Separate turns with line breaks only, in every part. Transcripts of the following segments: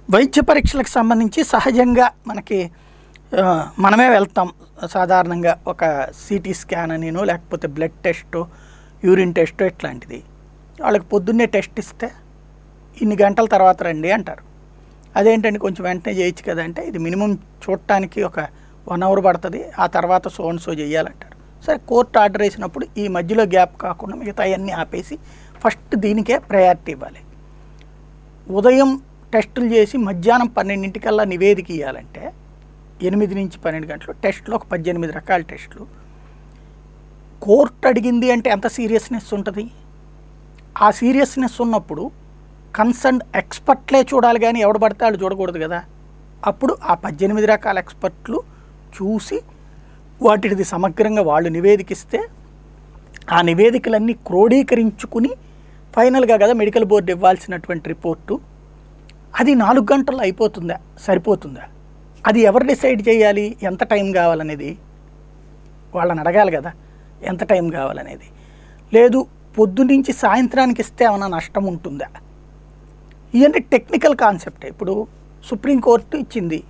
వైద్య పరీక్షలకు సంబంధించి సహజంగా మనకి ఆ, మనమే వెళ్తాం సాధారణంగా ఒక సిటీ స్కాన్ అనినో లేకపోతే బ్లడ్ టెస్ట్ యూరిన్ టెస్ట్ ఇట్లాంటిది వాళ్ళకి పొద్దున్నే టెస్ట్ ఇస్తే ఇన్ని గంటల తర్వాత రండి అంటారు అదేంటండి కొంచెం వెంటనే చేయొచ్చు కదా అంటే ఇది మినిమం చూడటానికి ఒక వన్ అవర్ పడుతుంది ఆ తర్వాత సో అండ్ సో చేయాలంటారు సరే కోర్టు ఆర్డర్ వేసినప్పుడు ఈ మధ్యలో గ్యాప్ కాకుండా మిగతా అవన్నీ ఆపేసి ఫస్ట్ దీనికే ప్రయారిటీ ఇవ్వాలి ఉదయం టెస్టులు చేసి మధ్యాహ్నం పన్నెండింటికల్లా నివేదిక ఇవ్వాలంటే ఎనిమిది నుంచి పన్నెండు గంటలు టెస్టులు ఒక పద్దెనిమిది రకాల టెస్టులు కోర్టు అడిగింది అంటే ఎంత సీరియస్నెస్ ఉంటుంది ఆ సీరియస్నెస్ ఉన్నప్పుడు కన్సర్న్ ఎక్స్పర్ట్లే చూడాలి కానీ ఎవడు పడితే వాళ్ళు చూడకూడదు కదా అప్పుడు ఆ పద్దెనిమిది రకాల ఎక్స్పర్ట్లు చూసి వాటిది సమగ్రంగా వాళ్ళు నివేదికిస్తే ఆ నివేదికలన్నీ క్రోడీకరించుకుని ఫైనల్గా కదా మెడికల్ బోర్డు ఇవ్వాల్సినటువంటి రిపోర్టు అది నాలుగు గంటల్లో అయిపోతుందా సరిపోతుందా అది ఎవరు డిసైడ్ చేయాలి ఎంత టైం కావాలనేది వాళ్ళని అడగాలి కదా ఎంత టైం కావాలనేది లేదు పొద్దునుంచి సాయంత్రానికి ఇస్తే ఏమైనా నష్టం ఉంటుందా ఇవన్నీ టెక్నికల్ కాన్సెప్టే ఇప్పుడు సుప్రీంకోర్టు ఇచ్చింది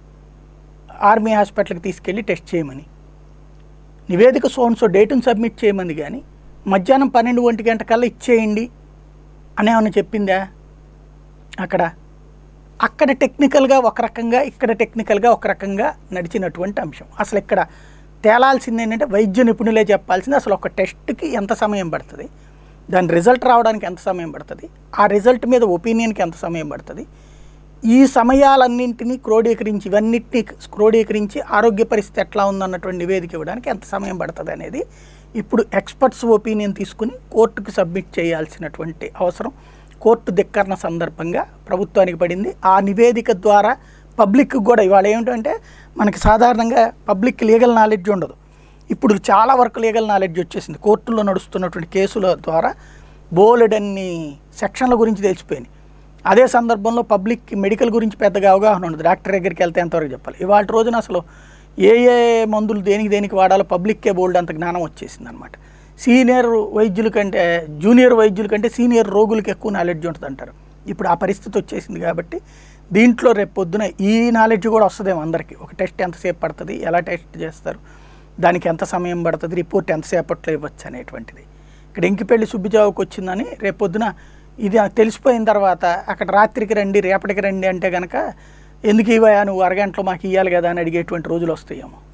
ఆర్మీ హాస్పిటల్కి తీసుకెళ్ళి టెస్ట్ చేయమని నివేదిక సోన్సో డేటును సబ్మిట్ చేయమంది కానీ మధ్యాహ్నం పన్నెండు ఒంటి గంట కల్లా ఇచ్చేయండి అని ఏమైనా చెప్పిందా అక్కడ అక్కడ టెక్నికల్గా ఒక రకంగా ఇక్కడ టెక్నికల్గా ఒక రకంగా నడిచినటువంటి అంశం అసలు ఇక్కడ తేలాల్సింది ఏంటంటే వైద్య నిపుణులే చెప్పాల్సింది అసలు ఒక టెస్ట్కి ఎంత సమయం పడుతుంది దాని రిజల్ట్ రావడానికి ఎంత సమయం పడుతుంది ఆ రిజల్ట్ మీద ఒపీనియన్కి ఎంత సమయం పడుతుంది ఈ సమయాలన్నింటినీ క్రోడీకరించి ఇవన్నిటిని క్రోడీకరించి ఆరోగ్య పరిస్థితి ఎట్లా ఉందన్నటువంటి నివేదిక ఇవ్వడానికి ఎంత సమయం పడుతుంది అనేది ఇప్పుడు ఎక్స్పర్ట్స్ ఒపీనియన్ తీసుకుని కోర్టుకు సబ్మిట్ చేయాల్సినటువంటి అవసరం కోర్టు ధిక్కరణ సందర్భంగా ప్రభుత్వానికి పడింది ఆ నివేదిక ద్వారా పబ్లిక్ కూడా ఇవాళ ఏమిటంటే మనకి సాధారణంగా పబ్లిక్ లీగల్ నాలెడ్జ్ ఉండదు ఇప్పుడు చాలా వరకు లీగల్ నాలెడ్జ్ వచ్చేసింది కోర్టులో నడుస్తున్నటువంటి కేసుల ద్వారా బోలెడన్ని సెక్షన్ల గురించి తెలిసిపోయినాయి అదే సందర్భంలో పబ్లిక్ మెడికల్ గురించి పెద్దగా అవగాహన ఉండదు డాక్టర్ దగ్గరికి వెళ్తే ఎంతవరకు చెప్పాలి ఇవాళ రోజున అసలు ఏ ఏ మందులు దేనికి దేనికి వాడాలో పబ్లిక్కే బోల్డ్ అంత జ్ఞానం వచ్చేసింది అనమాట సీనియర్ వైద్యుల కంటే జూనియర్ వైద్యుల కంటే సీనియర్ రోగులకు ఎక్కువ నాలెడ్జ్ ఉంటుంది అంటారు ఇప్పుడు ఆ పరిస్థితి వచ్చేసింది కాబట్టి దీంట్లో రేపు పొద్దున ఈ నాలెడ్జ్ కూడా వస్తుందేమో అందరికీ ఒక టెస్ట్ ఎంతసేపు పడుతుంది ఎలా టెస్ట్ చేస్తారు దానికి ఎంత సమయం పడుతుంది రిపోర్ట్ ఎంతసేపట్లో ఇవ్వచ్చు అనేటువంటిది ఇక్కడ ఇంకిపెళ్ళి సుబ్బిజావుకి వచ్చిందని రేపు పొద్దున ఇది తెలిసిపోయిన తర్వాత అక్కడ రాత్రికి రండి రేపటికి రండి అంటే కనుక ఎందుకు ఇవ్వయా నువ్వు అరగంటలో మాకు ఇవ్వాలి కదా అని అడిగేటువంటి రోజులు వస్తాయేమో